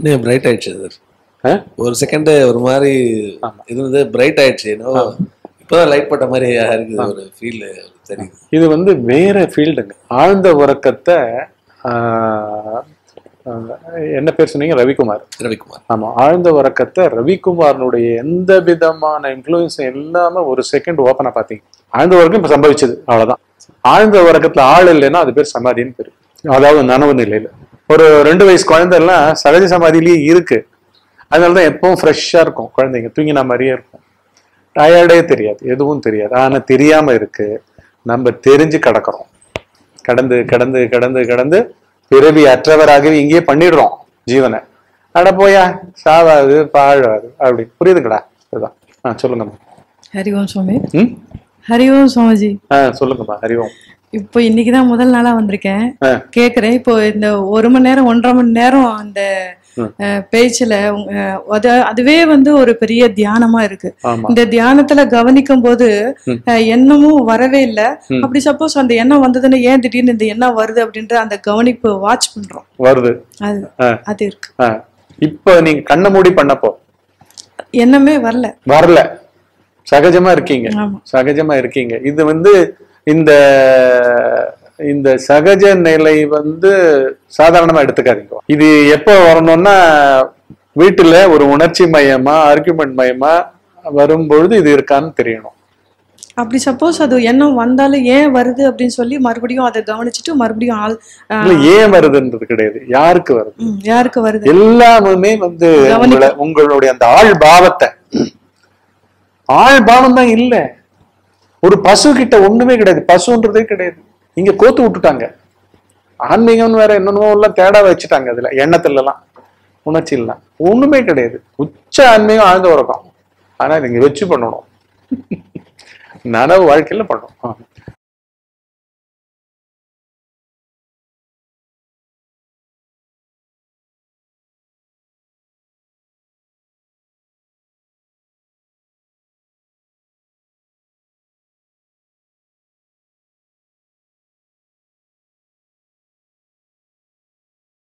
இன்னும் பிரைட் ஆயிடுச்சு சார் ஆ? ஒரு செகண்ட் ஒரு மாதிரி இருந்தது பிரைட் ஆயிடுச்சு என்னவோ இப்பதான் லைட் பட்ட மாதிரி இருக்குது ஒரு ஃபீல் தெரியுது இது வந்து வேற ஃபீல்டுங்க ஆழ்ந்த உறக்கத்தை ஆஹ், ஆஹ், என்ன பேர் சொன்னீங்க ரவிக்குமார் ரவிக்குமார் ஆமா ஆழ்ந்த உறக்கத்தை ரவிக்குமாரனுடைய எந்த விதமான இன்ஃப்ளூயன்ஸும் இல்லாம ஒரு செகண்ட் ஓப்பனா பாத்தீங்க ஆழ்ந்த உறக்கம் இப்ப சம்பவிச்சது அவ்வளவுதான் ஆழ்ந்த உறக்கத்துல ஆள் இல்லைன்னா அது பேர் சமாதின்னு பேரு அதாவது நனவு நிலையில ஒரு ரெண்டு வயசு குழந்தை எல்லாம் சகஜ சமாதியிலேயே இருக்கு அதனாலதான் எப்பவும் ஃப்ரெஷ்ஷா இருக்கும் குழந்தைங்க தூங்கின மாதிரியே இருக்கும் டயர்டே தெரியாது எதுவும் தெரியாது ஆனா தெரியாம இருக்கு நம்ம தெரிஞ்சு கிடக்குறோம் கடந்து கடந்து கடந்து கடந்து பிறவி அற்றவராகவே இங்கேயே பண்ணிடுறோம் ஜீவனை அட போயா சாவாது பாழாது அப்படி புரியுதுங்களா அதுதான் ஆ சொல்லுங்கம்மா ஹரி ஓம் சுவாமி ம் ஹரி ஓம் சுவாமிஜி ஆ சொல்லுங்கம்மா ஹரிவோம் இப்போ இன்னைக்கு தான் முதல் நாளா வந்திருக்கேன் ஆ. கேக்குறேன் இப்போ இந்த ஒரு மணி நேரம் ஒன்றரை மணி நேரம் அந்த அஹ், பேச்சுல உங்க- அது அதுவே வந்து ஒரு பெரிய தியானமா இருக்கு ஆமா இந்த தியானத்துல கவனிக்கும் போது அஹ், எண்ணமும் வரவே இல்லை அப்படி சப்போஸ் அந்த எண்ணம் வந்ததுன்னு ஏன் திடீர்னு இந்த எண்ணம் வருது அப்படின்ற அந்த கவனிப்பு வாட்ச் பண்றோம் வருது அது ஆ. அது இருக்கு ஆ இப்போ நீங்க கண்ணை மூடி பண்ணப்போ எண்ணமே வரல வரல சகஜமா இருக்கீங்க ஆமா. சகஜமா இருக்கீங்க இது வந்து இந்த இந்த சகஜ நிலை வந்து சாதாரணமா எடுத்துக்காதீங்க இது எப்போ வரணும்னா வீட்டுல ஒரு உணர்ச்சி மயமா ஆர்குமெண்ட் மயமா வரும்பொழுது இது இருக்கான்னு தெரியணும் அப்படி சப்போஸ் அது எண்ணம் வந்தாலும் ஏன் வருது அப்படின்னு சொல்லி மறுபடியும் அதை கவனிச்சுட்டு மறுபடியும் ஆள் அஹ், இல்ல ஏன் வருதுன்றது கிடையாது யாருக்கு வருது ம், யாருக்கு வருது எல்லாமே வந்து உங்களை உங்களுடைய அந்த ஆள் பாவத்தை ஆள் பாவம் தான் இல்ல ஒரு பசு கிட்ட ஒண்ணுமே கிடையாது பசுன்றதே கிடையாது இங்க கோத்து விட்டுட்டாங்க ஆன்மீகம்னு வேற என்னென்னமோ எல்லாம் தேட வச்சுட்டாங்க அதுல எண்ணத்துல எல்லாம் உணர்ச்சி எல்லாம் ஒண்ணுமே கிடையாது உச்ச ஆன்மீகம் ஆழ்ந்த உறக்கம் ஆனா நீங்க வச்சு பண்ணணும் நனவு வாழ்க்கையில பண்ணணும்